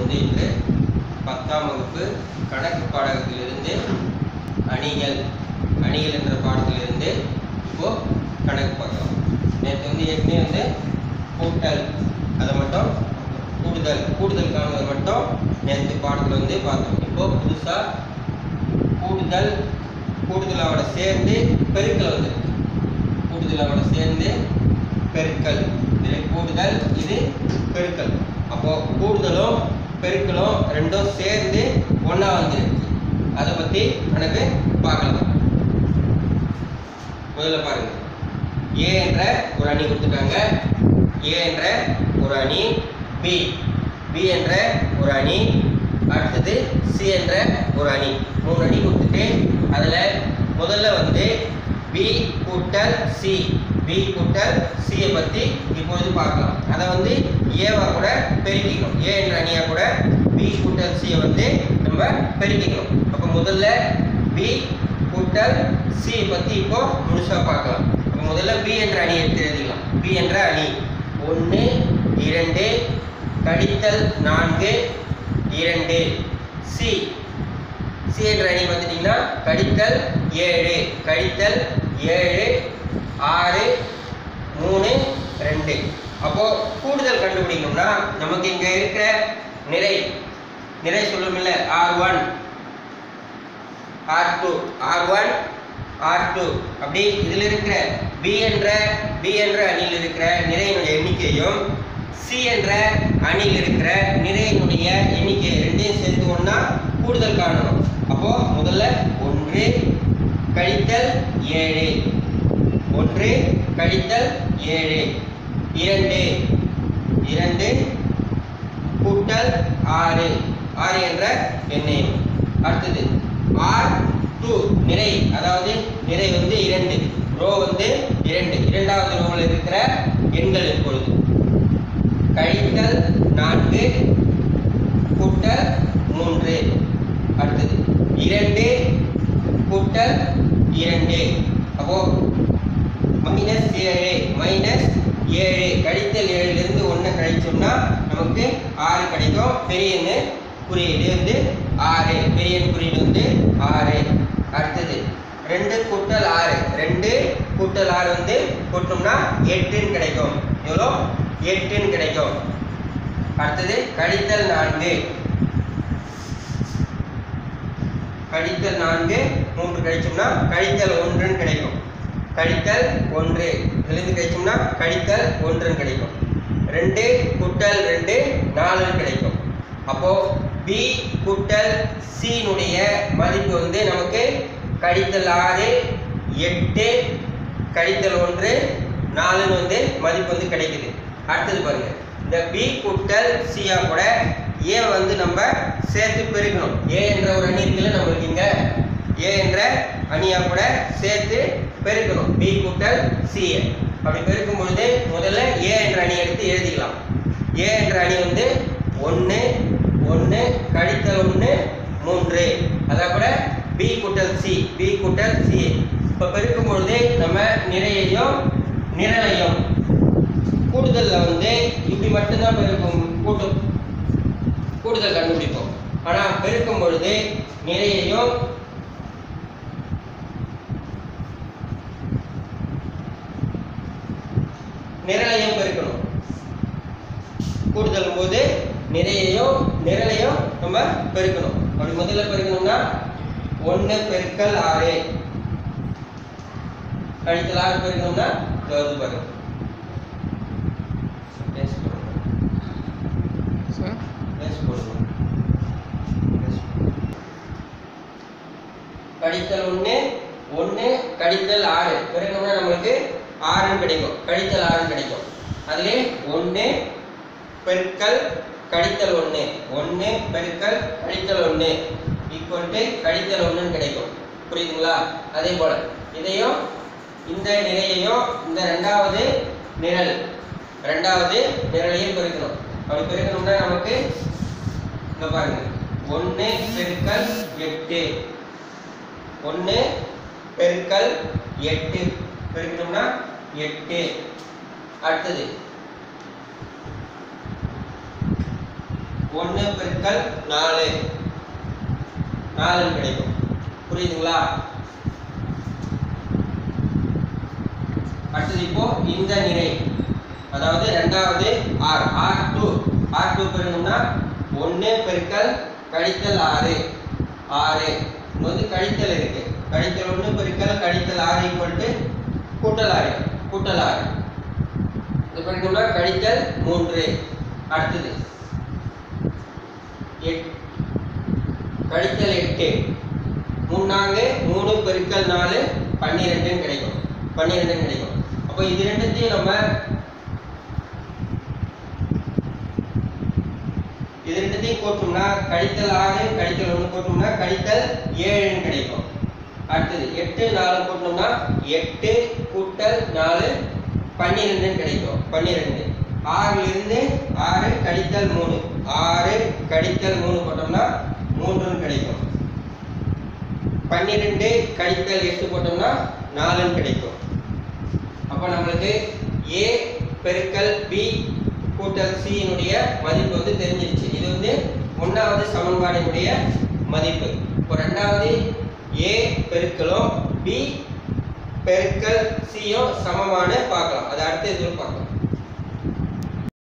வந்து இன்று பத்தாம் வகுப்பு கணக்கு பாடகத்திலிருந்து அணிகள் அணிகள் என்ற பாடத்திலிருந்து இப்போ கணக்கு பார்க்கலாம் நேற்று வந்து ஏற்கனவே வந்து கூட்டல் அதை மட்டும் கூடுதல் கூடுதல் காணுவது மட்டும் நேற்று பாடத்தில் வந்து பார்த்தோம் இப்போ புதுசாக கூடுதல் கூடுதலோட சேர்ந்து பெருக்கல் வந்து கூடுதலோட சேர்ந்து பெருக்கல் இது கூடுதல் இது பெருக்கல் அப்போ கூடுதலும் பெருக்கலும் ரெண்டும் சேர்ந்து ஒண்ணா வந்துருக்கு அதை பத்தி கணக்கு பார்க்கலாம் முதல்ல பாருங்க ஏ என்ற ஒரு அணி கொடுத்துட்டாங்க ஏ என்ற ஒரு அணி பி பி என்ற ஒரு அணி அடுத்தது சி என்ற ஒரு அணி மூணு அணி கொடுத்துட்டு அதில் முதல்ல வந்து பி கூட்டல் சி பி கூட்டல் சியை பற்றி இப்பொழுது பார்க்கலாம் அதை வந்து ஏவா கூட பெருக்கிக்கணும் ஏ என்ற அணியா கூட பி கூட்டல் சியை வந்து நம்ம பெருக்கிக்கணும் அப்போ முதல்ல பி கூட்டல் சி பற்றி இப்போ முழுசாக பார்க்கலாம் அப்போ முதல்ல பி என்ற அணி எடுத்து எழுதிக்கலாம் பி என்ற அணி ஒன்று இரண்டு கழித்தல் நான்கு இரண்டு சி சி என்ற அணி பார்த்துட்டிங்கன்னா கழித்தல் ஏழு கழித்தல் ஏழு ஆறு மூணு ரெண்டு அப்போ கூடுதல் கண்டுபிடிக்கணும்னா நமக்கு இங்க இருக்கிற நிறை நிறை சொல்லுமில்ல R one R two R one R two அப்படி இதில் இருக்கிற பி என்ற பி என்ற அணியில் இருக்கிற நிறையினுடைய எண்ணிக்கையும் சி என்ற அணியில் இருக்கிற நிறையினுடைய எண்ணிக்கை ரெண்டையும் சேர்த்து ஒன்றா கூடுதல் காணணும் அப்போ முதல்ல ஒன்று கழித்தல் ஏழு ஒன்று கழித்தல் ஏழு இரண்டு இரண்டு கூட்டல் ஆறு ஆறு என்ற எண்ணெய் அடுத்தது ஆர் டூ நிறை அதாவது நிறை வந்து இரண்டு ரோ வந்து இரண்டு இரண்டாவது ரோவில் இருக்கிற எண்கள் இப்பொழுது கழித்தல் நான்கு கூட்டல் மூன்று அடுத்தது இரண்டு கூட்டல் இரண்டு அப்போ மைனஸ் ஏழு மைனஸ் ஏழு கழித்தல் ஏழுலேருந்து ஒன்று கழிச்சோம்னா நமக்கு ஆறு கிடைக்கும் பெரியன்னு குறியீடு வந்து ஆறு பெரியன் குறியீடு வந்து ஆறு அடுத்தது ரெண்டு கூட்டல் ஆறு ரெண்டு கூட்டல் ஆறு வந்து கூட்டோம்னா எட்டுன்னு கிடைக்கும் எவ்வளோ எட்டுன்னு கிடைக்கும் அடுத்தது கழித்தல் நான்கு கழித்தல் நான்கு மூன்று கழிச்சோம்னா கழித்தல் ஒன்றுன்னு கிடைக்கும் கழித்தல் ஒன்று இதுலேருந்து கழிச்சோம்னா கழித்தல் ஒன்றுன்னு கிடைக்கும் ரெண்டு கூட்டல் ரெண்டு நாலுன்னு கிடைக்கும் அப்போ பி கூட்டல் சியினுடைய மதிப்பு வந்து நமக்கு கழித்தல் ஆறு எட்டு கழித்தல் ஒன்று நாலுன்னு வந்து மதிப்பு வந்து கிடைக்குது அடுத்தது பாருங்க இந்த பி கூட்டல் சியா கூட ஏ வந்து நம்ம சேர்த்து பெருக்கணும் ஏ என்ற ஒரு அணி இருக்குல்ல நம்மளுக்கு இங்க ஏ என்ற அணியா கூட சேர்த்து பெருக்கணும் பி கூட்டல் சி அப்படி பெருக்கும் பொழுது முதல்ல ஏ என்ற அணி எடுத்து எழுதிக்கலாம் ஏ என்ற அணி வந்து ஒன்று ஒன்று கழித்தல் ஒன்று மூன்று அதை கூட பி கூட்டல் சி பி கூட்டல் சி இப்போ பெருக்கும் பொழுது நம்ம நிறையையும் நிரலையும் கூடுதல்ல வந்து இப்படி மட்டும்தான் பெருக்கும் கூட்டு கூடுதல் கண்டுபிடிப்போம் ஆனால் பெருக்கும் பொழுது நிறையையும் நிரலையும் பெருக்கணும் கூடுதல் போது நிறையையும் நிரலையும் நம்ம பெருக்கணும் அப்படி முதல்ல பெருக்கணும்னா ஒன்று பெருக்கல் ஆறு கழித்தல் ஆறு பெருக்கணும்னா இது பாருங்க Yes, போடுங்க. சார் Yes, போடுங்க. Yes. கழித்தல் ஒன்று ஒன்று கழித்தல் ஆறு பெருக்கணும்னா நம்மளுக்கு ஆறுன்னு கிடைக்கும் கழித்தல் ஆறு கிடைக்கும் அதுலே ஒன்று பெருக்கல் கழித்தல் ஒன்று ஒன்று பெருக்கல் கழித்தல் ஒன்று ஈக்குவல் டு கழித்தல் ஒன்றுன்னு கிடைக்கும் புரியுதுங்களா அதே போல இதையும் இந்த நிறையையும் இந்த ரெண்டாவது நிரல் ரெண்டாவது நிரலையும் பெருக்கணும் அப்படி பெருக்கணும்னா நமக்கு இங்க பாருங்க ஒன்று பெருக்கல் எட்டு ஒன்று பெருக்கல் எட்டு பெருக்கணும்னா எட்டு அடுத்தது ஒன்று பெருக்கல் நாலு நாலுன்னு கிடைக்கும் புரியுதுங்களா அடுத்தது இப்போ இந்த நிறை அதாவது ரெண்டாவது R R two R two பெருக்கணும்னா ஒன்று பெருக்கல் கழித்தல் ஆறு ஆறு இங்க வந்து கழித்தல் இருக்கு கழித்தல் ஒன்று பெருக்கல் கழித்தல் ஆறு ஈக்குவல் டு கூட்டல் ஆறு கூட்டல் ஆறு இது பெருக்கணும்னா கழித்தல் மூன்று அடுத்தது எட் கழித்தல் எட்டு மூணாங்க மூணு பெருக்கல் நாலு பன்னிரெண்டுன்னு கிடைக்கும் பன்னிரெண்டுன்னு கிடைக்கும் அப்போ இது ரெண்டுத்தையும் நம்ம இது ரெண்டுத்தையும் கூட்டணும்னா கழித்தல் ஆறு கழித்தல் ஒன்று கூட்டணும்னா கழித்தல் ஏழுன்னு கிடைக்கும் அடுத்தது எட்டு நாலு கூட்டணும்னா எட்டு கூட்டல் நாலு பன்னிரெண்டுன்னு கிடைக்கும் பன்னிரெண்டு ஆறுல இருந்து ஆறு கழித்தல் மூணு ஆறு கழித்தல் மூணு போட்டோம்னா மூன்றுன்னு கிடைக்கும் பன்னிரெண்டு கழித்தல் எட்டு போட்டோம்னா நாலுன்னு கிடைக்கும் அப்போ நம்மளுக்கு ஏ பெருக்கல் பி கூட்டல் சி யினுடைய மதிப்பு வந்து தெரிஞ்சிருச்சு இது வந்து ஒன்றாவது சமன்பாடினுடைய மதிப்பு இப்போ ரெண்டாவது ஏ பெருக்கலும் பி பெருக்கல் சியும் சமமான பார்க்கலாம் அது அடுத்த இதில் பார்க்கலாம்